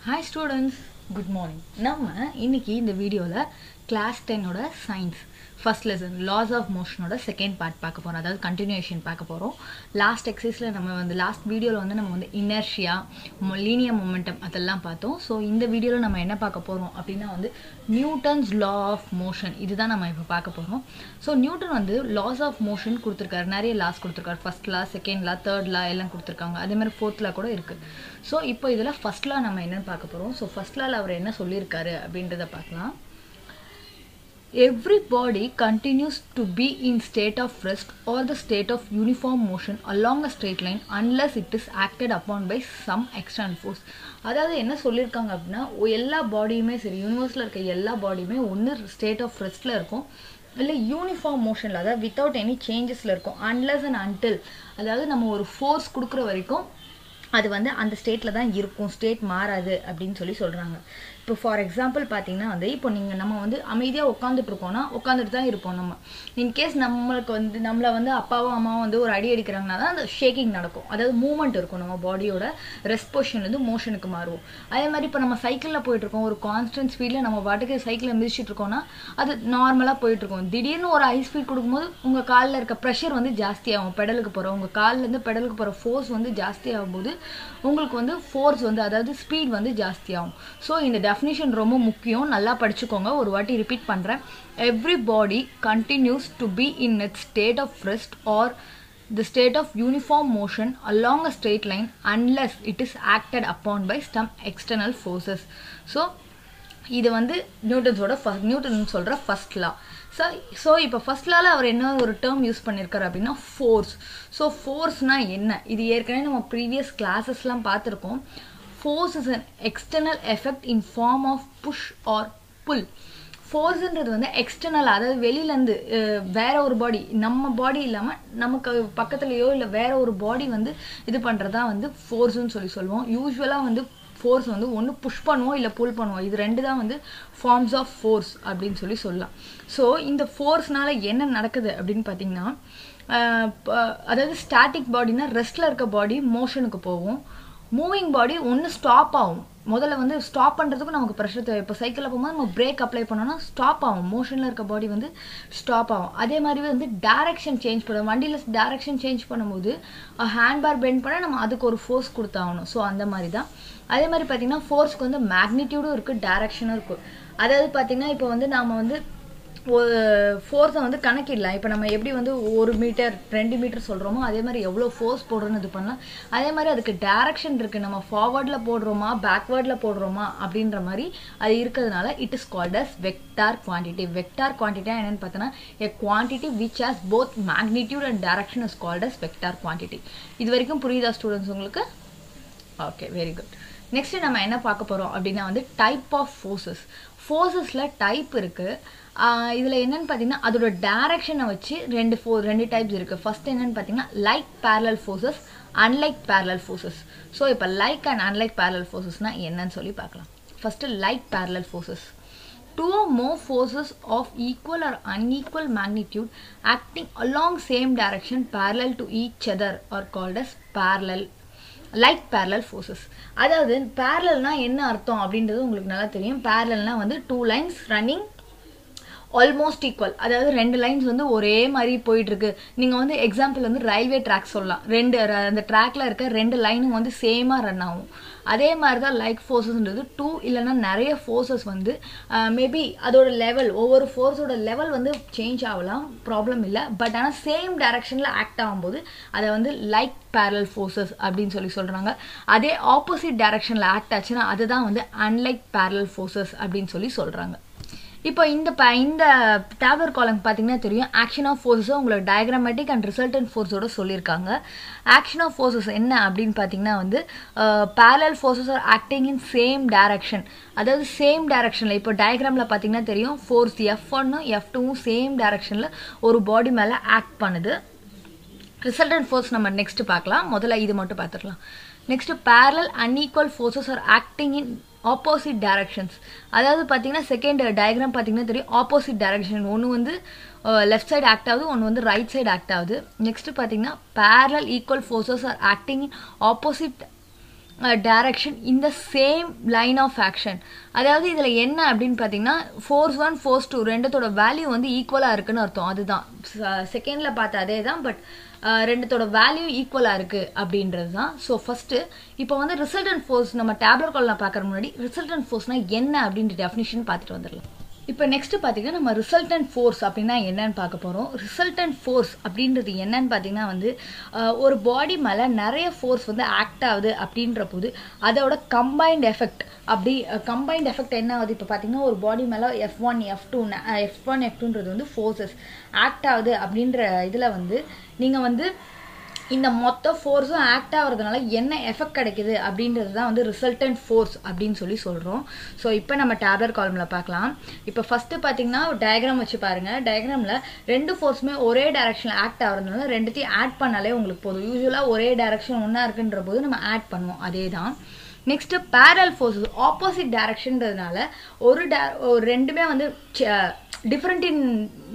Hi students good morning நம்ம இன்னைக்கு இந்த வீடியோவில் கிளாஸ் டென்னோட science first lesson laws of மோஷனோட செகண்ட் பார்ட் பார்க்க போகிறோம் அதாவது கண்டினியூஷன் பார்க்க போகிறோம் லாஸ்ட் எக்ஸசைஸில் நம்ம வந்து லாஸ்ட் வீடியோவில் வந்து நம்ம வந்து இனர்ஷியா லீனியர் மொமெண்டம் அதெல்லாம் பார்த்தோம் ஸோ இந்த வீடியோவில் நம்ம என்ன பார்க்க போகிறோம் அப்படின்னா வந்து நியூட்டன்ஸ் லா ஆஃப் மோஷன் இதுதான் நம்ம இப்போ பார்க்க போகிறோம் ஸோ நியூட்டன் வந்து லாஸ் ஆஃப் மோஷன் கொடுத்துருக்காரு நிறைய லாஸ் கொடுத்துருக்காரு first law second law third law எல்லாம் கொடுத்துருக்காங்க அதே மாதிரி ஃபோர்த் லா கூட இருக்குது ஸோ இப்போ இதில் ஃபர்ஸ்ட் லா நம்ம என்னன்னு பார்க்க போகிறோம் ஸோ ஃபர்ஸ்ட் லாவில் அவர் என்ன சொல்லியிருக்காரு அப்படின்றத பார்க்கலாம் Every body continues to be in state of rest or the state of uniform motion along a straight line unless it is acted upon by some external force. அதாவது என்ன சொல்லியிருக்காங்க அப்படின்னா ஒ- எல்லா பாடியுமே சரி யூனிவர்ஸில் இருக்க எல்லா பாடியுமே ஒன்று ஸ்டேட் ஆஃப் ரெஸ்ட்டில் இருக்கும் இல்லை யூனிஃபார்ம் மோஷனில் அதாவது வித்தவுட் எனி சேஞ்சஸில் இருக்கும் அன்லஸ் அண்ட் அன்டில் அதாவது நம்ம ஒரு ஃபோர்ஸ் கொடுக்குற வரைக்கும் அது வந்து அந்த ஸ்டேட்டில் தான் இருக்கும் ஸ்டேட் மாறாது அப்படின்னு சொல்லி சொல்கிறாங்க இப்போ ஃபார் எக்ஸாம்பிள் பார்த்தீங்கன்னா வந்து இப்போ நீங்கள் நம்ம வந்து அமைதியாக உட்காந்துட்டு இருக்கோம்னா உட்காந்துட்டு தான் இருப்போம் நம்ம இன்கேஸ் நம்மளுக்கு வந்து நம்மளை வந்து அப்பாவும் அம்மாவும் வந்து ஒரு அடி அடிக்கிறாங்கன்னா தான் அந்த ஷேக்கிங் நடக்கும் அதாவது மூவ்மெண்ட் இருக்கும் நம்ம பாடியோட ரெஸ்ட் பொசிஷன்லேருந்து மோஷனுக்கு மாறுவோம் அதே மாதிரி இப்போ நம்ம சைக்கிளில் போயிட்டு இருக்கோம் ஒரு கான்ஸ்டன்ட் ஸ்பீடில் நம்ம பாட்டுக்கு சைக்கிளில் மிதிச்சிட்டு இருக்கோம்னா அது நார்மலாக போயிட்டு இருக்கும் திடீர்னு ஒரு ஹை ஸ்பீட் கொடுக்கும்போது உங்கள் காலில் இருக்க ப்ரெஷர் வந்து ஜாஸ்தியாகும் பெடலுக்கு போகிற உங்கள் கால்லேருந்து பெடலுக்கு போகிற ஃபோர்ஸ் வந்து ஜாஸ்தியாகும் போது உங்களுக்கு வந்து ஃபோர்ஸ் வந்து அதாவது ஸ்பீட் வந்து ஜாஸ்தியாகும் ஸோ இந்த டெஃபினிஷன் ரொம்ப முக்கியம் நல்லா படிச்சுக்கோங்க ஒரு வாட்டி ரிப்பீட் பண்ணுறேன் every body continues to be in it state of rest or the state of uniform motion along a straight line unless it is acted upon by some external forces so இது வந்து நியூட்டன்ஸோட first Newton சொல்கிற first law so so இப்போ first லால அவர் என்ன ஒரு term use பண்ணியிருக்காரு அப்படின்னா ஃபோர்ஸ் ஸோ ஃபோர்ஸ்னா என்ன இது ஏற்கனவே நம்ம ப்ரீவியஸ் கிளாஸஸ்லாம் பார்த்துருக்கோம் force is an external effect in form of push or pull ஃபோர்ஸுன்றது வந்து எக்ஸ்டர்னல் அதாவது வெளியிலேருந்து வேற ஒரு பாடி நம்ம பாடி இல்லாமல் நமக்கு பக்கத்துலேயோ இல்லை வேற ஒரு பாடி வந்து இது பண்ணுறதா வந்து ஃபோர்ஸ்னு சொல்லி சொல்லுவோம் யூஸ்வலாக வந்து ஃபோர்ஸ் வந்து ஒன்று புஷ் பண்ணுவோம் இல்லை புல் பண்ணுவோம் இது ரெண்டு தான் வந்து ஃபார்ம்ஸ் ஆஃப் ஃபோர்ஸ் அப்படின்னு சொல்லி சொல்லலாம் ஸோ இந்த ஃபோர்ஸ்னால என்ன நடக்குது அப்படின்னு பார்த்தீங்கன்னா ஆஹ் ப- அதாவது ஸ்டாட்டிக் பாடினா ரெஸ்ட்டில் இருக்க பாடி மோஷனுக்கு போகும் மூவிங் பாடி ஒன்று ஸ்டாப் ஆகும் முதல்ல வந்து ஸ்டாப் பண்ணுறதுக்கும் நமக்கு ப்ரெஷர் தேவை இப்போ சைக்கிளில் போகும்போது நம்ம பிரேக் அப்ளை பண்ணோம்னா ஸ்டாப் ஆகும் மோஷனில் இருக்க பாடி வந்து ஸ்டாப் ஆகும் அதே மாதிரி வந்து டேரக்ஷன் சேஞ்ச் பண்ணும் வண்டியில் டேரக்ஷன் சேஞ்ச் பண்ணும்போது ஹேண்ட் பார் பெண்ட் பண்ண நம்ம அதுக்கு ஒரு ஃபோர்ஸ் கொடுத்தாகணும் ஸோ அந்த மாதிரி தான் அதே மாதிரி பார்த்தீங்கன்னா ஃபோர்ஸ்க்கு வந்து மேக்னிடியூடும் இருக்குது டேரக்ஷனும் இருக்குது அதாவது பார்த்தீங்கன்னா இப்போ வந்து நாம் வந்து ஒரு ஃபோர்ஸை வந்து கணக்கிடலாம் இப்போ நம்ம எப்படி வந்து ஒரு மீட்டர் ரெண்டு மீட்டர் சொல்கிறோமோ அதே மாதிரி எவ்வளோ ஃபோர்ஸ் போடுறோன்னு இது பண்ணலாம் அதே மாதிரி அதுக்கு டேரக்ஷன் இருக்குது நம்ம ஃபார்வர்டில் போடுறோமா பேக்வேர்டில் போடுறோமா அப்படின்ற மாதிரி அது இருக்கிறதுனால it is called as vector quantity vector quantity என்னன்னு பார்த்தோன்னா a quantity which has both magnitude and direction is called as vector quantity இது வரைக்கும் புரியுதா ஸ்டூடெண்ட்ஸ் உங்களுக்கு ஓகே வெரி குட் நெக்ஸ்ட் நம்ம என்ன பார்க்க போகிறோம் அப்படின்னா வந்து டைப் ஆஃப் ஃபோர்ஸஸ் ஃபோர்ஸஸில் டைப் இருக்குது இதில் என்னன்னு பார்த்தீங்கன்னா அதோட டைரக்ஷனை வச்சு ரெண்டு ஃபோ ரெண்டு டைப்ஸ் இருக்குது ஃபர்ஸ்ட் என்னன்னு பார்த்தீங்கன்னா like parallel forces unlike parallel forces so இப்போ லைக் அண்ட் அன்லைக் parallel ஃபோர்ஸஸ்னால் என்னன்னு சொல்லி பார்க்கலாம் first like parallel forces two or more forces of equal or unequal magnitude acting along same direction parallel to each other are called as parallel like parallel forces அதாவது parallelனா என்ன அர்த்தம் அப்படின்றது உங்களுக்கு நல்லா தெரியும் parallelனா வந்து two lines running almost equal அதாவது ரெண்டு லைன்ஸ் வந்து ஒரே மாதிரி போயிட்டு இருக்கு நீங்க வந்து எக்ஸாம்பிள் வந்து ரயில்வே ட்ராக் சொல்லலாம் ரெண்டு ர- அந்த ட்ராக்ல இருக்க ரெண்டு லைனும் வந்து சேமா ரன் ஆகும் அதே மாதிரி தான் லைக் ஃபோர்ஸஸ்ன்றது டூ இல்லைன்னா நிறைய ஃபோர்ஸஸ் வந்து மேபி அதோட லெவல் ஒவ்வொரு ஃபோர்ஸோட லெவல் வந்து சேஞ்ச் ஆகலாம் ப்ராப்ளம் இல்லை பட் ஆனால் சேம் டைரக்ஷனில் ஆக்ட் ஆகும்போது அதை வந்து லைக் parallel ஃபோர்ஸஸ் அப்படின்னு சொல்லி சொல்கிறாங்க அதே ஆப்போசிட் டைரக்ஷனில் ஆக்ட் ஆச்சுன்னா அதுதான் வந்து அன்லைக் parallel ஃபோர்ஸஸ் அப்படின்னு சொல்லி சொல்கிறாங்க இப்போ இந்த ப இந்த டேப்லர் காலம் பார்த்தீங்கன்னா தெரியும் ஆக்ஷன் ஆஃப் ஃபோர்ஸஸை உங்களுக்கு டயக்ராமேட்டிக் அண்ட் ரிசல்டன்ட் ஃபோர்ஸோட சொல்லியிருக்காங்க ஆக்ஷன் ஆஃப் ஃபோர்ஸஸ் என்ன அப்படின்னு பார்த்தீங்கன்னா வந்து parallel forces are acting in same direction அதாவது சேம் டைரக்ஷனில் இப்போ டயக்ராமில் பார்த்தீங்கன்னா தெரியும் ஃபோர்ஸ் எஃப் ஒன்னும் எஃப் டூவும் சேம் டைரக்ஷனில் ஒரு பாடி மேலே ஆக்ட் பண்ணுது ரிசல்டன்ட் ஃபோர்ஸ் நம்ம நெக்ஸ்ட் பார்க்கலாம் முதல்ல இது மட்டும் பார்த்துடலாம் next parallel unequal forces are acting in opposite directions அதாவது பார்த்தீங்கன்னா செகண்ட் டயக்ராம் பார்த்தீங்கன்னா தெரியும் ஆப்போசிட் டைரக்ஷன் ஒன்று வந்து லெஃப்ட் சைடு ஆக்ட் ஆகுது ஒன்று வந்து ரைட் சைடு ஆக்ட் ஆகுது நெக்ஸ்ட் பார்த்தீங்கன்னா parallel equal forces are acting in opposite direction இந்த சேம் லைன் ஆஃப் ஆக்ஷன் அதாவது இதில் என்ன அப்படின்னு பார்த்தீங்கன்னா ஃபோர்ஸ் ஒன் ஃபோர்ஸ் டூ ரெண்டுத்தோட வேல்யூ வந்து ஈக்குவலாக இருக்குன்னு அர்த்தம் அதுதான் செகண்டில் பார்த்த அதே தான் பட் ரெண்டுத்தோட வேல்யூ ஈக்குவலாக இருக்குது அப்படின்றது தான் ஸோ ஃபஸ்ட்டு இப்போ வந்து ரிசல்டன்ட் ஃபோர்ஸ் நம்ம டேப்லெட் காலில் பார்க்குற முன்னாடி ரிசல்டன்ட் ஃபோர்ஸ்னால் என்ன அப்படின்ற டெஃபினிஷன் பார்த்துட்டு வந்துடலாம் இப்போ நெக்ஸ்ட் பார்த்தீங்கன்னா நம்ம ரிசல்டன்ட் ஃபோர்ஸ் அப்படின்னா என்னன்னு பார்க்க போகிறோம் ரிசல்டன்ட் ஃபோர்ஸ் அப்படின்றது என்னன்னு பார்த்தீங்கன்னா வந்து ஒரு பாடி மேலே நிறைய ஃபோர்ஸ் வந்து ஆக்ட் ஆகுது அப்படின்ற போது அதோட கம்பைன்ட் எஃபெக்ட் அப்படி கம்பைன்ட் எஃபெக்ட் என்ன ஆகுது இப்போ பார்த்தீங்கன்னா ஒரு பாடி மேலே F one F two F one F டூன்றது வந்து ஃபோர்ஸஸ் ஆக்ட் ஆகுது அப்படின்ற இதில் வந்து நீங்கள் வந்து இந்த மொத்த ஃபோர்ஸும் ஆக்ட் ஆகிறதுனால என்ன எஃபெக்ட் கிடைக்குது அப்படின்றது தான் வந்து ரிசல்டன்ட் ஃபோர்ஸ் அப்படின்னு சொல்லி சொல்கிறோம் ஸோ இப்போ நம்ம டேப்லெட் காலமில் பார்க்கலாம் இப்போ ஃபஸ்ட்டு பார்த்தீங்கன்னா டயக்ராம் வச்சு பாருங்கள் டயக்ராமில் ரெண்டு ஃபோர்ஸுமே ஒரே டைரக்ஷனில் ஆக்ட் ஆகிறதுனால ரெண்டுத்தையும் ஆட் பண்ணாலே உங்களுக்கு போதும் யூஸ்வலாக ஒரே டைரக்ஷன் ஒன்றா இருக்குன்ற போது நம்ம ஆட் பண்ணுவோம் அதே தான் நெக்ஸ்ட்டு பேரல் ஃபோர்ஸஸ் ஆப்போசிட் டைரக்ஷன்றதுனால ஒரு டே ரெண்டுமே வந்து டிஃப்ரெண்ட் இன்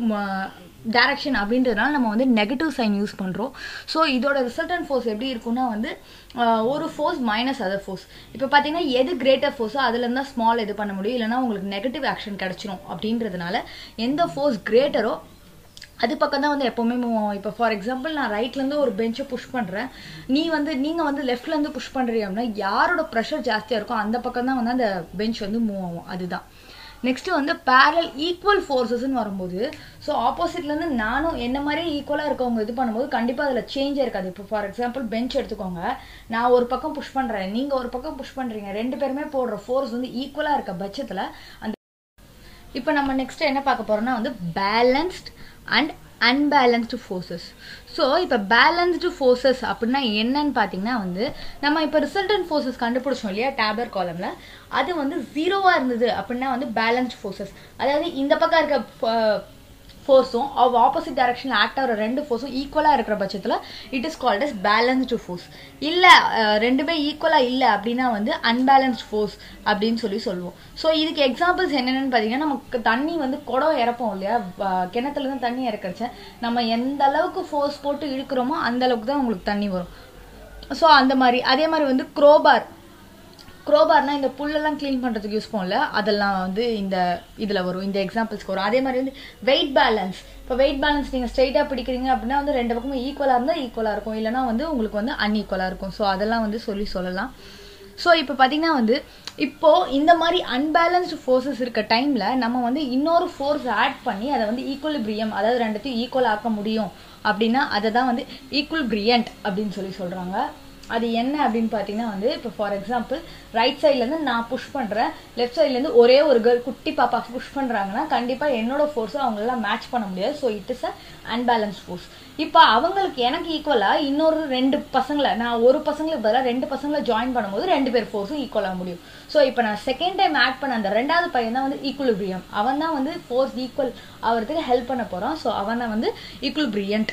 டைரக்ஷன் அப்படின்றதுனால நம்ம வந்து நெகட்டிவ் சைன் யூஸ் பண்ணுறோம் ஸோ இதோட ரிசல்டன்ட் ஃபோர்ஸ் எப்படி இருக்குன்னா வந்து ஒரு ஃபோர்ஸ் மைனஸ் அதர் ஃபோர்ஸ் இப்போ பார்த்தீங்கன்னா எது கிரேட்டர் ஃபோர்ஸோ அதுலேருந்து தான் ஸ்மால் இது பண்ண முடியும் இல்லைனா உங்களுக்கு நெகட்டிவ் ஆக்ஷன் கிடச்சிரும் அப்படின்றதுனால எந்த ஃபோர்ஸ் கிரேட்டரோ அது பக்கம் தான் வந்து எப்போவுமே மூவ் ஆகும் இப்போ ஃபார் எக்ஸாம்பிள் நான் ரைட்லேருந்து ஒரு பெஞ்சை புஷ் பண்ணுறேன் நீ வந்து நீங்கள் வந்து லெஃப்ட்லேருந்து புஷ் பண்ணுறீங்க அப்படின்னா யாரோட ப்ரெஷர் ஜாஸ்தியாக இருக்கோ அந்த பக்கம் தான் வந்து அந்த பெஞ்ச் வந்து மூவ் ஆகும் அதுதான் நெக்ஸ்ட் வந்து பேரல் ஈக்குவல் ஃபோர்ஸஸ்ன்னு வரும்போது ஸோ ஆப்போசிட்லேருந்து நானும் என்ன மாதிரி ஈக்குவலாக இருக்கவங்க இது பண்ணும்போது கண்டிப்பாக அதில் சேஞ்சே இருக்காது இப்போ ஃபார் எக்ஸாம்பிள் பெஞ்ச் எடுத்துக்கோங்க நான் ஒரு பக்கம் புஷ் பண்ணுறேன் நீங்கள் ஒரு பக்கம் புஷ் பண்ணுறீங்க ரெண்டு பேருமே போடுற ஃபோர்ஸ் வந்து ஈக்குவலாக இருக்க பட்சத்தில் அந்த இப்போ நம்ம நெக்ஸ்ட் என்ன பார்க்க போறோம்னா வந்து balanced and unbalanced forces so இப்போ பேலன்ஸ்டு ஃபோர்ஸஸ் அப்படின்னா என்னன்னு பார்த்தீங்கன்னா வந்து நம்ம இப்போ ரிசல்டன்ட் ஃபோர்ஸஸ் கண்டுபிடிச்சோம் இல்லையா டேப்லர் காலமில் அது வந்து ஜீரோவாக இருந்தது அப்படின்னா வந்து பேலன்ஸ்ட் ஃபோர்ஸஸ் அதாவது இந்த பக்கம் இருக்க ஃபோர்ஸும் அவ் ஆப்போசிட் டைரக்ஷனில் ஆக்ட் ஆகிற ரெண்டு ஃபோர்ஸும் ஈக்குவலாக இருக்கிற பட்சத்தில் it is called as balanced force இல்லை ரெண்டுமே ஈக்குவலாக இல்லை அப்படின்னா வந்து அன்பேலன்ஸ்ட் ஃபோர்ஸ் அப்படின்னு சொல்லி சொல்லுவோம் ஸோ இதுக்கு எக்ஸாம்பிள்ஸ் என்னென்னு பார்த்தீங்கன்னா நமக்கு தண்ணி வந்து குடம் இறப்போம் இல்லையா கிணத்துலேருந்து தண்ணி இறக்கறச்ச நம்ம எந்த அளவுக்கு ஃபோர்ஸ் போட்டு இழுக்கிறோமோ அந்த அளவுக்கு தான் உங்களுக்கு தண்ணி வரும் ஸோ அந்த மாதிரி அதே மாதிரி வந்து குரோபார் குரோபார்னா இந்த புல்லெல்லாம் க்ளீன் பண்ணுறதுக்கு யூஸ் பண்ணல அதெல்லாம் வந்து இந்த இதில் வரும் இந்த எக்ஸாம்பிள்ஸ்க்கு வரும் அதே மாதிரி வந்து வெயிட் பேலன்ஸ் இப்போ வெயிட் பேலன்ஸ் நீங்கள் ஸ்ட்ரைட்டாக பிடிக்கிறீங்க அப்படின்னா வந்து ரெண்டு பக்கமும் ஈக்குவலாக இருந்தால் ஈக்குவலாக இருக்கும் இல்லைனா வந்து உங்களுக்கு வந்து அன்ஈக்குவலாக இருக்கும் ஸோ அதெல்லாம் வந்து சொல்லி சொல்லலாம் ஸோ இப்போ பார்த்தீங்கன்னா வந்து இப்போது இந்த மாதிரி அன்பேலன்ஸ்டு ஃபோர்ஸஸ் இருக்க டைமில் நம்ம வந்து இன்னொரு ஃபோர்ஸ் ஆட் பண்ணி அதை வந்து ஈக்குவலிபிரியம் அதாவது ரெண்டுத்தையும் ஈக்குவல் ஆக்க முடியும் அப்படின்னா அதை தான் வந்து ஈக்குவல் அப்படின்னு சொல்லி சொல்கிறாங்க அது என்ன அப்படின்னு பார்த்தீங்கன்னா வந்து இப்போ ஃபார் எக்ஸாம்பிள் ரைட் சைட்லேருந்து நான் புஷ் பண்ணுறேன் லெஃப்ட் சைட்லேருந்து ஒரே ஒரு கேர்ள் குட்டி பாப்பா புஷ் பண்ணுறாங்கன்னா கண்டிப்பாக என்னோட ஃபோர்ஸை அவங்களெல்லாம் மேட்ச் பண்ண முடியாது so it is a unbalance force இப்போ அவங்களுக்கு எனக்கு ஈக்குவலாக இன்னொரு ரெண்டு பசங்களை நான் ஒரு பசங்களுக்கு பதிலாக ரெண்டு பசங்களை ஜாயின் பண்ணும்போது ரெண்டு பேர் ஃபோர்ஸும் ஈக்குவலாக முடியும் ஸோ இப்போ நான் செகண்ட் டைம் ஆட் பண்ண அந்த ரெண்டாவது பையன் தான் வந்து ஈக்குவலிபிரியம் அவன் தான் வந்து ஃபோர்ஸ் ஈக்குவல் ஆகிறதுக்கு ஹெல்ப் பண்ண போகிறான் ஸோ அவன் தான் வந்து ஈக்குவலிபிரியன்ட்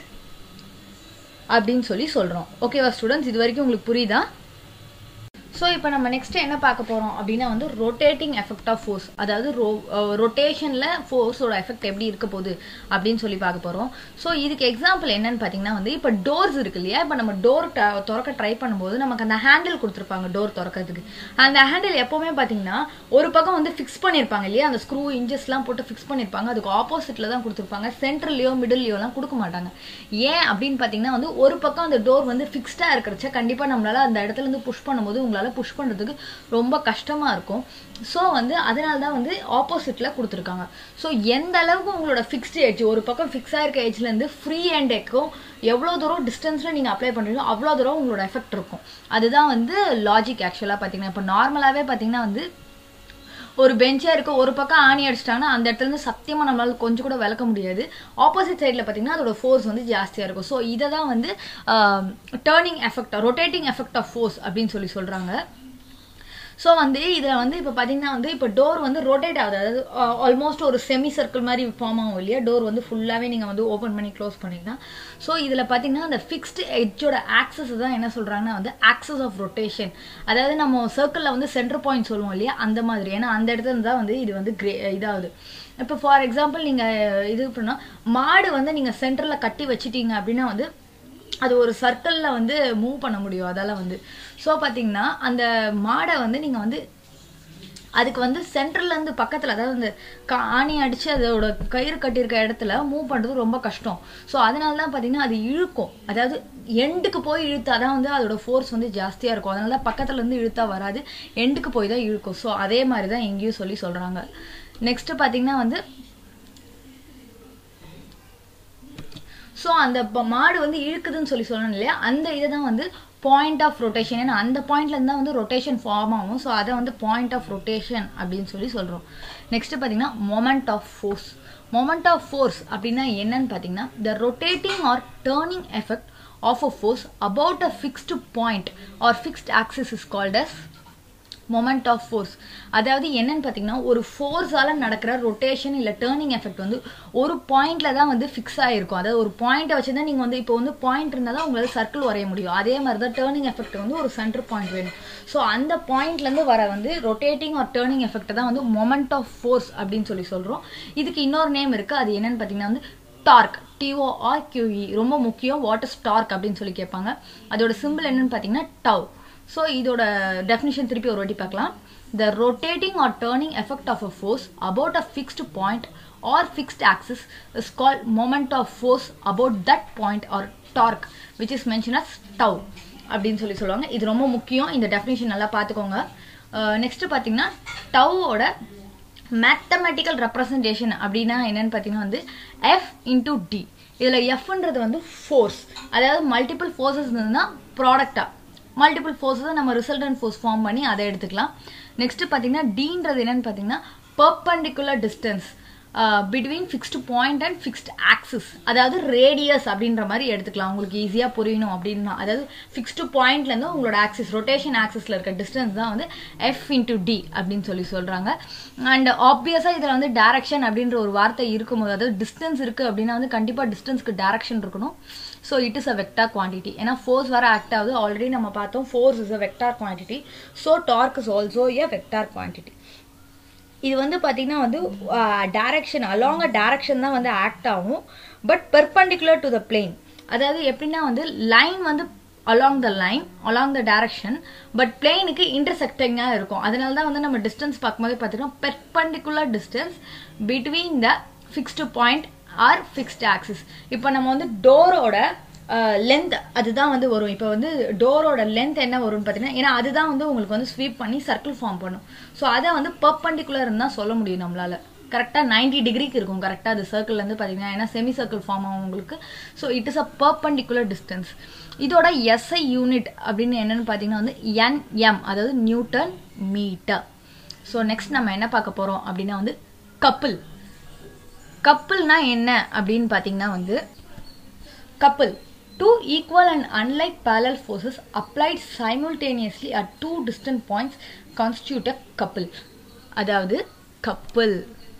அப்படின்னு சொல்லி சொல்கிறோம் ஓகேவா ஸ்டூடெண்ட்ஸ் இது வரைக்கும் உங்களுக்கு புரியுதா ஸோ இப்போ நம்ம நெக்ஸ்ட் என்ன பார்க்க போகிறோம் அப்படின்னா வந்து ரொட்டேட்டிங் எஃபெக்ட் ஆஃப் ஃபோர்ஸ் அதாவது ரோ ரொட்டேஷனில் ஃபோர்ஸோட எஃபெக்ட் எப்படி இருக்க போகுது அப்படின்னு சொல்லி பார்க்க போகிறோம் ஸோ இதுக்கு எக்ஸாம்பிள் என்னன்னு பார்த்தீங்கன்னா வந்து இப்போ டோர்ஸ் இருக்கு இல்லையா இப்போ நம்ம டோர் திறக்க ட்ரை பண்ணும்போது நமக்கு அந்த ஹேண்டில் கொடுத்துருப்பாங்க டோர் திறக்கிறதுக்கு அந்த ஹேண்டில் எப்போவுமே பார்த்தீங்கன்னா ஒரு பக்கம் வந்து ஃபிக்ஸ் பண்ணியிருப்பாங்க இல்லையா அந்த ஸ்க்ரூ இன்ஜஸ்லாம் போட்டு ஃபிக்ஸ் பண்ணியிருப்பாங்க அதுக்கு ஆப்போசிட்டில் தான் கொடுத்துருப்பாங்க சென்ட்ரல்லையோ மிடில்லையோலாம் கொடுக்க மாட்டாங்க ஏன் அப்படின்னு பார்த்தீங்கன்னா வந்து ஒரு பக்கம் அந்த டோர் வந்து ஃபிக்ஸ்டாக இருக்கிறச்ச கண்டிப்பாக நம்மளால அந்த இடத்துல இருந்து புஷ் பண்ணும்போது உங்களால் உங்களால் புஷ் பண்ணுறதுக்கு ரொம்ப கஷ்டமாக இருக்கும் ஸோ வந்து அதனால தான் வந்து ஆப்போசிட்டில் கொடுத்துருக்காங்க ஸோ எந்த அளவுக்கு உங்களோட ஃபிக்ஸ்டு எட்ஜ் ஒரு பக்கம் ஃபிக்ஸ் ஆயிருக்க எட்ஜ்லேருந்து ஃப்ரீ அண்ட் எக்கும் எவ்வளோ தூரம் டிஸ்டன்ஸில் நீங்கள் அப்ளை பண்ணுறீங்களோ அவ்வளோ தூரம் உங்களோட எஃபெக்ட் இருக்கும் அதுதான் வந்து லாஜிக் ஆக்சுவலாக பார்த்தீங்கன்னா இப்போ நார்மலாகவே பார்த்தீங்கன்னா வந்து ஒரு பெஞ்சா இருக்க ஒரு பக்கம் ஆணி அடிச்சிட்டாங்கன்னா அந்த இடத்துல இருந்து சத்தியமா நம்மளால கொஞ்சம் கூட விளக்க முடியாது ஆப்போசிட் சைடில் பார்த்தீங்கன்னா அதோட ஃபோர்ஸ் வந்து ஜாஸ்தியாக இருக்கும் ஸோ இதை தான் வந்து turning effect rotating effect of force அப்படின்னு சொல்லி சொல்கிறாங்க ஸோ வந்து இதில் வந்து இப்போ பார்த்தீங்கன்னா வந்து இப்போ டோர் வந்து ரொட்டேட் ஆகுது அதாவது ஆல்மோஸ்ட் ஒரு செமி சர்க்கிள் மாதிரி ஃபார்ம் ஆகும் இல்லையா டோர் வந்து ஃபுல்லாகவே நீங்கள் வந்து ஓப்பன் பண்ணி க்ளோஸ் பண்ணிங்கன்னா ஸோ இதில் பார்த்தீங்கன்னா அந்த ஃபிக்ஸ்டு எட்ஜோட ஆக்சஸ் தான் என்ன சொல்கிறாங்கன்னா வந்து ஆக்சஸ் ஆஃப் ரொட்டேஷன் அதாவது நம்ம சர்க்கிளில் வந்து சென்டர் பாயிண்ட் சொல்லுவோம் இல்லையா அந்த மாதிரி ஏன்னா அந்த இடத்துல தான் வந்து இது வந்து கிரே இதாகுது இப்போ ஃபார் எக்ஸாம்பிள் நீங்கள் இது பண்ணால் மாடு வந்து நீங்கள் சென்டரில் கட்டி வச்சிட்டீங்க அப்படின்னா வந்து அது ஒரு சர்க்கிளில் வந்து மூவ் பண்ண முடியும் அதால் வந்து ஸோ பார்த்தீங்கன்னா அந்த மாடை வந்து நீங்கள் வந்து அதுக்கு வந்து சென்டர்லேருந்து பக்கத்தில் அதாவது இந்த கா ஆணி அடித்து அதோட கயிறு கட்டியிருக்க இடத்துல மூவ் பண்ணுறது ரொம்ப கஷ்டம் ஸோ அதனால தான் பார்த்தீங்கன்னா அது இழுக்கும் அதாவது எண்டுக்கு போய் இழுத்தா தான் வந்து அதோட ஃபோர்ஸ் வந்து ஜாஸ்தியாக இருக்கும் அதனால தான் பக்கத்துல இருந்து இழுத்தா வராது எண்டுக்கு போய் தான் இழுக்கும் ஸோ அதே மாதிரி தான் எங்கேயும் சொல்லி சொல்கிறாங்க நெக்ஸ்ட்டு பார்த்தீங்கன்னா வந்து ஸோ அந்த ப- மாடு வந்து இழுக்குதுன்னு சொல்லி சொல்லணும் இல்லையா அந்த இதை தான் வந்து பாயிண்ட் ஆஃப் ரொட்டேஷன் ஏன்னா அந்த பாயிண்ட்லேருந்து தான் வந்து ரொட்டேஷன் ஃபார்ம் ஆகும் ஸோ அதை வந்து பாயிண்ட் ஆஃப் ரொட்டேஷன் அப்படின்னு சொல்லி சொல்கிறோம் நெக்ஸ்ட் பார்த்தீங்கன்னா moment of force moment of force அப்படின்னா என்னன்னு பார்த்தீங்கன்னா the rotating or turning effect of a force about a fixed point or fixed axis is called as moment of force அதாவது என்னன்னு பார்த்தீங்கன்னா ஒரு ஃபோர்ஸால் நடக்கிற ரொட்டேஷன் இல்லை டேர்னிங் எஃபெக்ட் வந்து ஒரு பாயிண்ட்ல தான் வந்து ஃபிக்ஸ் ஆகிருக்கும் அதாவது ஒரு பாயிண்ட்டை வச்சு தான் நீங்கள் வந்து இப்போ வந்து பாயிண்ட் இருந்தால் தான் உங்களால் சர்க்கிள் வரைய முடியும் அதே மாதிரி தான் டேர்னிங் எஃபெக்ட் வந்து ஒரு சென்டர் பாயிண்ட் வேணும் ஸோ அந்த பாயிண்ட்லேருந்து வர வந்து ரொட்டேட்டிங் ஆர் டேர்னிங் எஃபெக்ட் தான் வந்து மொமெண்ட் ஆஃப் ஃபோர்ஸ் அப்படின்னு சொல்லி சொல்கிறோம் இதுக்கு இன்னொரு நேம் இருக்குது அது என்னன்னு பார்த்தீங்கன்னா வந்து டார்க் டிஓஆர் கியூஇ ரொம்ப முக்கியம் வாட் இஸ் டார்க் அப்படின்னு சொல்லி கேட்பாங்க அதோட சிம்பிள் என்னன்னு பார்த்தீங்கன்னா டவ் ஸோ இதோட டெஃபினிஷன் திருப்பி ஒரு வாட்டி பார்க்கலாம் the rotating or turning effect of a force about a fixed point or fixed axis is call moment of force about that point or torque which is mention as tau அப்படின்னு சொல்லி சொல்லுவாங்க இது ரொம்ப முக்கியம் இந்த டெஃபினிஷன் நல்லா பார்த்துக்கோங்க next பார்த்தீங்கன்னா டவ்வோட மேத்தமெட்டிக்கல் ரெப்ரசன்டேஷன் அப்படின்னா என்னன்னு பார்த்தீங்கன்னா வந்து எஃப் இன்டூ டி இதில் எஃப்ன்றது வந்து ஃபோர்ஸ் அதாவது மல்டிபிள் ஃபோர்ஸஸ் இருந்ததுன்னா ப்ராடக்டாக மல்டிபிள் ஃபோர்ஸஸ் நம்ம ரிசல்டன்ட் ஃபோர்ஸ் ஃபார்ம் பண்ணி அதை எடுத்துக்கலாம் நெக்ஸ்ட் பார்த்தீங்கன்னா டீன்றது என்னன்னு பார்த்தீங்கன்னா perpendicular distance between fixed point and fixed axis அதாவது ரேடியஸ் அப்படின்ற மாதிரி எடுத்துக்கலாம் உங்களுக்கு ஈஸியாக புரியணும் அப்படின்னா அதாவது ஃபிக்ஸ்டு பாயிண்ட்லேருந்து உங்களோட ஆக்சிஸ் ரொட்டேஷன் ஆக்சிஸில் இருக்க டிஸ்டன்ஸ் தான் வந்து எஃப் இன்டூ டி அப்படின்னு சொல்லி சொல்கிறாங்க அண்ட் ஆப்வியஸாக இதில் வந்து டேரக்ஷன் அப்படின்ற ஒரு வார்த்தை இருக்கும்போது அதாவது டிஸ்டன்ஸ் இருக்குது அப்படின்னா வந்து கண்டிப்பாக டிஸ்டன்ஸ்க்கு டேரக்ஷன் இருக்கணும் so it is a vector quantity ஏன்னா ஃபோர்ஸ் வர ஆக்ட் ஆகுது ஆல்ரெடி நம்ம பார்த்தோம் force is a vector quantity so torque is also a vector quantity இது வந்து பார்த்தீங்கன்னா வந்து டைரக்ஷன் அலாங் அ டைரக்ஷன் தான் வந்து ஆக்ட் ஆகும் but perpendicular to the plane அதாவது எப்படின்னா வந்து லைன் வந்து along the line along the direction but பிளேனுக்கு இன்டர்செக்டிங்காக இருக்கும் அதனால தான் வந்து நம்ம டிஸ்டன்ஸ் பார்க்கும்போது பார்த்தீங்கன்னா perpendicular distance between the fixed point or fixed axis இப்போ நம்ம வந்து டோரோட லென்த் அதுதான் வந்து வரும் இப்போ வந்து டோரோட லென்த் என்ன வரும்னு பார்த்தீங்கன்னா ஏன்னா அதுதான் வந்து உங்களுக்கு வந்து ஸ்வீப் பண்ணி சர்க்கிள் ஃபார்ம் பண்ணும் ஸோ அதை வந்து பர்பண்டிகுலர் தான் சொல்ல முடியும் நம்மளால கரெக்டாக நைன்டி டிகிரிக்கு இருக்கும் கரெக்டாக அது சர்க்கிள்லேருந்து பார்த்தீங்கன்னா ஏன்னா செமி சர்க்கிள் ஃபார்ம் ஆகும் உங்களுக்கு so it is a perpendicular distance இதோட எஸ்ஐ யூனிட் அப்படின்னு என்னன்னு பார்த்தீங்கன்னா வந்து என்எம் அதாவது நியூட்டன் மீட்டர் ஸோ நெக்ஸ்ட் நம்ம என்ன பார்க்க போகிறோம் அப்படின்னா வந்து கப்பிள் கப்பிள்னா என்ன அப்படின்னு பார்த்தீங்கன்னா வந்து couple two equal and unlike parallel forces applied simultaneously at two distant points constitute a couple அதாவது couple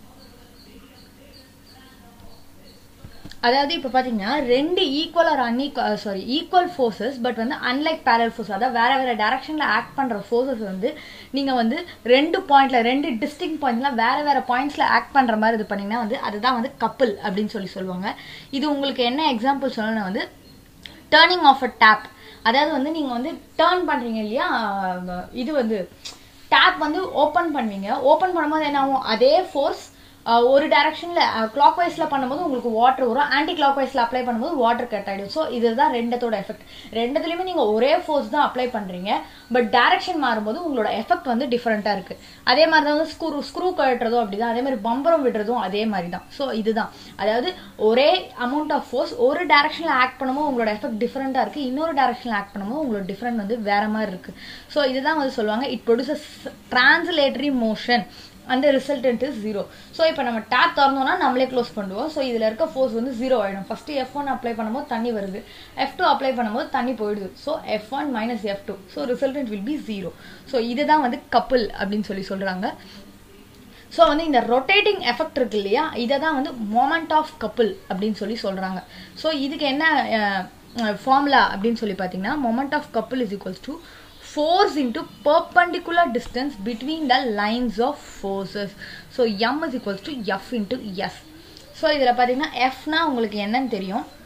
அதாவது இப்போ பார்த்தீங்கன்னா ரெண்டு equal or unequal sorry equal forces but வந்து அன்லைக் பேரல் ஃபோர்ஸ் அதாவது வேற வேற டைரக்ஷனில் ஆக்ட் பண்ணுற ஃபோர்ஸஸ் வந்து நீங்கள் வந்து ரெண்டு பாயிண்ட்ல ரெண்டு டிஸ்டிங் பாயிண்ட்ல வேற வேற பாயிண்ட்ஸில் ஆக்ட் பண்ணுற மாதிரி இது பண்ணீங்கன்னா வந்து அதுதான் வந்து கப்பிள் அப்படின்னு சொல்லி சொல்லுவாங்க இது உங்களுக்கு என்ன எக்ஸாம்பிள் சொல்லணும்னா வந்து டேர்னிங் ஆஃப் அ டேப் அதாவது வந்து நீங்கள் வந்து டேர்ன் பண்ணுறீங்க இல்லையா அஹ் இது வந்து டேப் வந்து ஓப்பன் பண்ணுவீங்க ஓப்பன் பண்ணும்போது என்ன ஆகும் அதே ஃபோர்ஸ் ஒரு டைரக்ஷன்ல கிளாக் வைஸ்ல பண்ணும்போது உங்களுக்கு வாட்டர் வரும் ஆன்டி கிளாக் வைஸ்ல அப்ளை பண்ணும்போது வாட்டர் கட் ஆயிடும் ஸோ இதுதான் ரெண்டத்தோட எஃபெக்ட் ரெண்டுத்துலயுமே நீங்க ஒரே ஃபோர்ஸ் தான் அப்ளை பண்றீங்க பட் டைரக்ஷன் மாறும்போது உங்களோட எஃபெக்ட் வந்து டிஃபரெண்டா இருக்கு அதே மாதிரி தான் வந்து ஸ்க்ரூ ஸ்க்ரூ கழட்டுறதும் அப்படிதான் அதே மாதிரி பம்பரம் விடுறதும் அதே மாதிரி தான் ஸோ இதுதான் அதாவது ஒரே அமௌண்ட் ஆஃப் ஃபோர்ஸ் ஒரு டைரக்ஷன்ல ஆக்ட் பண்ணும்போது உங்களோட எஃபெக்ட் டிஃபரெண்டா இருக்கு இன்னொரு டைரக்ஷன்ல ஆக்ட் பண்ணும்போது உங்களோட டிஃபரெண்ட் வந்து வேற மாதிரி இருக்கு ஸோ இதுதான் வந்து சொல்லுவாங்க இட் ப்ரொடியூசஸ் டிரான்ஸ்லேட்டரி மோஷன் அந்த ரிசல்டன்ட் இஸ் ஜீரோ ஸோ இப்போ நம்ம டேப் திறந்தோம்னா நம்மளே க்ளோஸ் பண்ணுவோம் ஸோ இதில் இருக்க ஃபோர்ஸ் வந்து ஜீரோ ஆகிடும் ஃபஸ்ட்டு எஃப் ஒன் அப்ளை பண்ணும்போது தண்ணி வருது எஃப் டூ அப்ளை பண்ணும்போது தண்ணி போயிடுது so F one minus F two so resultant will be zero so இதுதான் வந்து கப்பிள் அப்படின்னு சொல்லி சொல்கிறாங்க ஸோ வந்து இந்த ரொட்டேட்டிங் எஃபெக்ட் இருக்கு இல்லையா இதை தான் வந்து மொமெண்ட் ஆஃப் கப்பிள் அப்படின்னு சொல்லி சொல்கிறாங்க ஸோ இதுக்கு என்ன ஃபார்முலா அப்படின்னு சொல்லி பார்த்தீங்கன்னா moment of couple is equals to force into perpendicular distance between the lines of forces. So m is equals to f into s. So இதில் பார்த்தீங்கன்னா எஃப்னா உங்களுக்கு என்னன்னு தெரியும்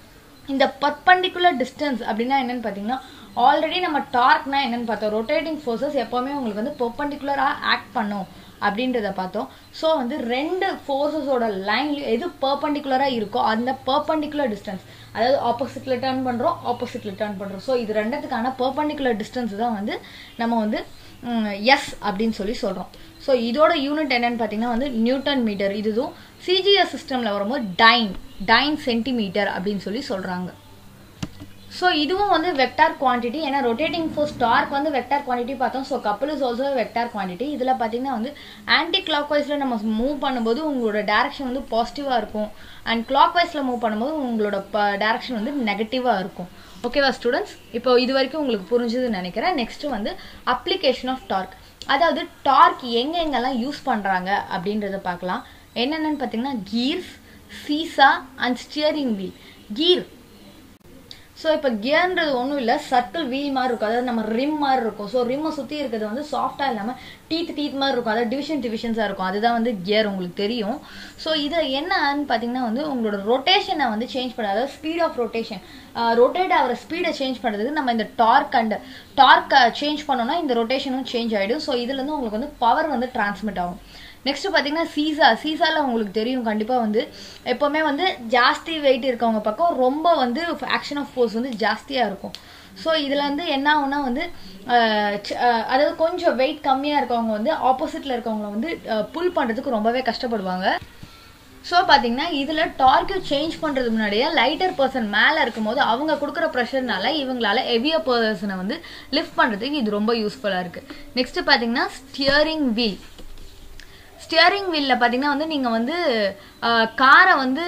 இந்த பர்பண்டிகுலர் டிஸ்டன்ஸ் அப்படின்னா என்னன்னு பார்த்தீங்கன்னா ஆல்ரெடி நம்ம டார்க்னா என்னன்னு பார்த்தோம் ரொட்டேட்டிங் ஃபோர்ஸஸ் எப்போவுமே உங்களுக்கு வந்து பர்பண்டிகுலராக ஆக்ட் பண்ணும் அப்படின்றத பார்த்தோம் ஸோ வந்து ரெண்டு ஃபோர்ஸஸோட லைன் எது பர்பண்டிகுலராக இருக்கோ அந்த பர்பண்டிகுலர் டிஸ்டன்ஸ் அதாவது ஆப்போசிட்டில் டர்ன் பண்ணுறோம் ஆப்போசிட்டில் டர்ன் பண்ணுறோம் ஸோ இது ரெண்டுத்துக்கான பர்பண்டிகுலர் டிஸ்டன்ஸ் தான் வந்து நம்ம வந்து எஸ் அப்படின்னு சொல்லி சொல்கிறோம் ஸோ இதோட யூனிட் என்னன்னு பார்த்தீங்கன்னா வந்து நியூட்டன் மீட்டர் இதுவும் சிஜிஎஸ் சிஸ்டமில் வரும்போது டைன் டைன் சென்டிமீட்டர் அப்படின்னு சொல்லி சொல்கிறாங்க ஸோ இதுவும் வந்து வெக்டார் குவான்டிட்டி ஏன்னா ரொட்டேட்டிங் ஃபோர்ஸ் டார்க் வந்து வெக்டார் குவான்டிட்டி பார்த்தோம் so couple is also vector quantity இதில் பார்த்தீங்கன்னா வந்து ஆன்டி கிளாக் வைஸில் நம்ம மூவ் பண்ணும்போது உங்களோட டேரக்ஷன் வந்து பாசிட்டிவாக இருக்கும் அண்ட் கிளாக் வைஸில் மூவ் பண்ணும்போது உங்களோட டேரக்ஷன் வந்து நெகட்டிவாக இருக்கும் ஓகேவா ஸ்டூடெண்ட்ஸ் இப்போ இது வரைக்கும் உங்களுக்கு புரிஞ்சுதுன்னு நினைக்கிறேன் நெக்ஸ்ட் வந்து அப்ளிகேஷன் ஆஃப் டார்க் அதாவது டார்க் எங்க எங்கெல்லாம் யூஸ் பண்ணுறாங்க அப்படின்றத பார்க்கலாம் என்னென்னு பார்த்தீங்கன்னா gears seesaw and steering wheel gear so இப்போ கியர்ன்றது ஒன்றும் இல்லை சர்க்கிள் வீல் மாதிரி இருக்கும் அதாவது நம்ம ரிம் மாதிரி இருக்கும் ஸோ ரிம்மை சுற்றி இருக்கிறது வந்து சாஃப்டாக இல்லாமல் டீத் டீத் மாதிரி இருக்கும் அதாவது டிவிஷன் டிவிஷன்ஸாக இருக்கும் அதுதான் வந்து கியர் உங்களுக்கு தெரியும் ஸோ இது என்னன்னு பார்த்தீங்கன்னா வந்து உங்களோட ரொட்டேஷனை வந்து சேஞ்ச் பண்ண அதாவது ஸ்பீட் ஆஃப் ரொட்டேஷன் ரொட்டேட் ஆகிற ஸ்பீடை சேஞ்ச் பண்ணுறதுக்கு நம்ம இந்த டார்க் அண்ட் டார்க்கை சேஞ்ச் பண்ணோம்னா இந்த ரொட்டேஷனும் சேஞ்ச் ஆகிடும் ஸோ இதுலேருந்து உங்களுக்கு வந்து பவர் வந்து டிரான்ஸ்மிட் ஆகும் நெக்ஸ்ட் பார்த்தீங்கன்னா சீசா சீசாவில் உங்களுக்கு தெரியும் கண்டிப்பாக வந்து எப்போவுமே வந்து ஜாஸ்தி வெயிட் இருக்கவங்க பக்கம் ரொம்ப வந்து ஆக்ஷன் ஆஃப் ஃபோர்ஸ் வந்து ஜாஸ்தியாக இருக்கும் ஸோ இதில் வந்து என்ன ஆகுனா வந்து அதாவது கொஞ்சம் வெயிட் கம்மியாக இருக்கவங்க வந்து ஆப்போசிட்டில் இருக்கவங்கள வந்து புல் பண்ணுறதுக்கு ரொம்பவே கஷ்டப்படுவாங்க ஸோ பார்த்தீங்கன்னா இதில் டார்க்கு சேஞ்ச் பண்ணுறது முன்னாடியே லைட்டர் பர்சன் மேலே இருக்கும்போது அவங்க கொடுக்குற ப்ரெஷர்னால இவங்களால ஹெவியர் பர்சனை வந்து லிஃப்ட் பண்ணுறதுக்கு இது ரொம்ப யூஸ்ஃபுல்லாக இருக்குது நெக்ஸ்ட் பார்த்தீங்கன்னா ஸ்டியரிங் வீல் ஸ்டியரிங் வீலில் பார்த்தீங்கன்னா வந்து நீங்கள் வந்து காரை வந்து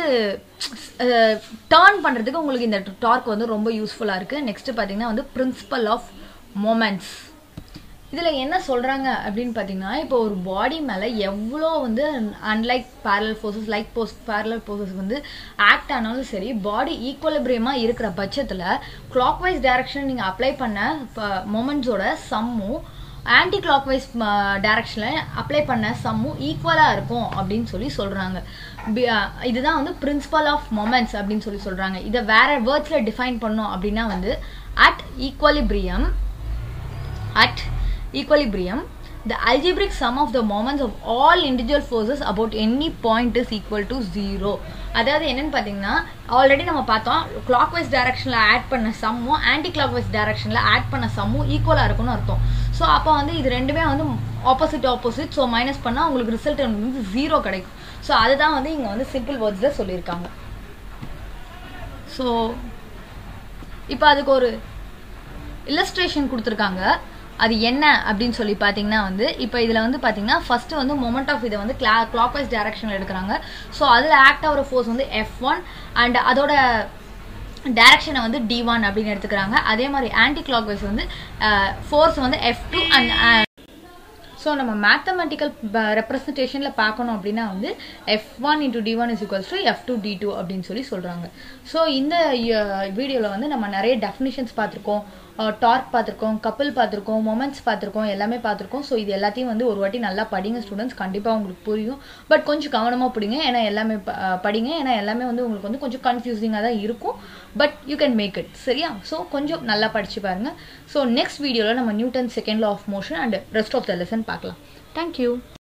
டேர்ன் பண்ணுறதுக்கு உங்களுக்கு இந்த டார்க் வந்து ரொம்ப யூஸ்ஃபுல்லாக இருக்குது நெக்ஸ்ட்டு பார்த்தீங்கன்னா வந்து பிரின்சிபல் ஆஃப் மொமெண்ட்ஸ் இதில் என்ன சொல்கிறாங்க அப்படின்னு பார்த்தீங்கன்னா இப்போ ஒரு பாடி மேலே எவ்வளோ வந்து அன்லைக் பேரலல் ஃபோர்ஸஸ் லைக் போஸ் பேரலல் ஃபோர்ஸஸ் வந்து ஆக்ட் ஆனாலும் சரி பாடி ஈக்குவலபிரியமாக இருக்கிற பட்சத்தில் கிளாக் வைஸ் டைரக்ஷன் நீங்கள் அப்ளை பண்ண மொமெண்ட்ஸோட சம்மும் ஆன்டி கிளாக் வைஸ் டைரக்ஷனில் அப்ளை பண்ண சம்மும் ஈக்குவலாக இருக்கும் அப்படின்னு சொல்லி சொல்கிறாங்க இதுதான் வந்து பிரின்சிபல் ஆஃப் மொமெண்ட்ஸ் அப்படின்னு சொல்லி சொல்கிறாங்க இதை வேற வேர்ட்ஸில் டிஃபைன் பண்ணோம் அப்படின்னா வந்து at equilibrium at equilibrium the algebraic sum of the moments of all individual forces about any point is equal to zero அதாவது என்னன்னு பார்த்தீங்கன்னா ஆல்ரெடி நம்ம பார்த்தோம் கிளாக் வைஸ் டைரக்ஷனில் ஆட் பண்ண சம்மும் ஆன்டி கிளாக் வைஸ் டைரக்ஷனில் ஆட் பண்ண சம்மும் ஈக்குவலாக இருக்கும்னு அர்த்தம் ஸோ அப்போ வந்து இது ரெண்டுமே வந்து ஆப்போசிட் ஆப்போசிட் ஸோ மைனஸ் பண்ணால் உங்களுக்கு ரிசல்ட் வந்து ஜீரோ கிடைக்கும் ஸோ அதுதான் வந்து இங்கே வந்து சிம்பிள் வேர்ட்ஸில் சொல்லியிருக்காங்க ஸோ இப்போ அதுக்கு ஒரு இல்லஸ்ட்ரேஷன் கொடுத்துருக்காங்க அது என்ன அப்படின்னு சொல்லி பார்த்தீங்கன்னா வந்து இப்போ இதில் வந்து பார்த்தீங்கன்னா ஃபர்ஸ்ட் வந்து மொமெண்ட் ஆஃப் இதை வந்து கிளா கிளாக் வைஸ் டைரக்ஷனில் எடுக்கிறாங்க ஸோ அதில் ஆக்ட் ஆகிற ஃபோர்ஸ் வந்து எஃப் ஒன் அண்ட் அதோட டைரக்ஷனை வந்து டி ஒன் அப்படின்னு எடுத்துக்கிறாங்க அதே மாதிரி ஆன்டி கிளாக் வைஸ் வந்து ஃபோர்ஸ் வந்து எஃப் டூ அண்ட் ஸோ நம்ம மேத்தமெட்டிக்கல் ரெப்ரஸன்டேஷனில் பார்க்கணும் அப்படின்னா வந்து F one into D one is equals to F two D two அப்படின்னு சொல்லி சொல்கிறாங்க ஸோ இந்த வீடியோவில் வந்து நம்ம நிறைய டெஃபினிஷன்ஸ் பார்த்துருக்கோம் டார்க் பார்த்துருக்கோம் கப்பல் பார்த்துருக்கோம் மொமெண்ட்ஸ் பார்த்துருக்கோம் எல்லாமே பார்த்துருக்கோம் ஸோ இது எல்லாத்தையும் வந்து ஒரு வாட்டி நல்லா படிங்க ஸ்டூடெண்ட்ஸ் கண்டிப்பாக உங்களுக்கு புரியும் பட் கொஞ்சம் கவனமாக பிடிங்க ஏன்னா எல்லாமே படிங்க ஏன்னா எல்லாமே வந்து உங்களுக்கு வந்து கொஞ்சம் கன்ஃபியூசிங்காக தான் இருக்கும் but you can make it சரியா ஸோ கொஞ்சம் நல்லா படிச்சு பாருங்க ஸோ நெக்ஸ்ட் வீடியோவில் நம்ம Newton second law of motion and rest of the lesson பார்க்கலாம் தேங்க்யூ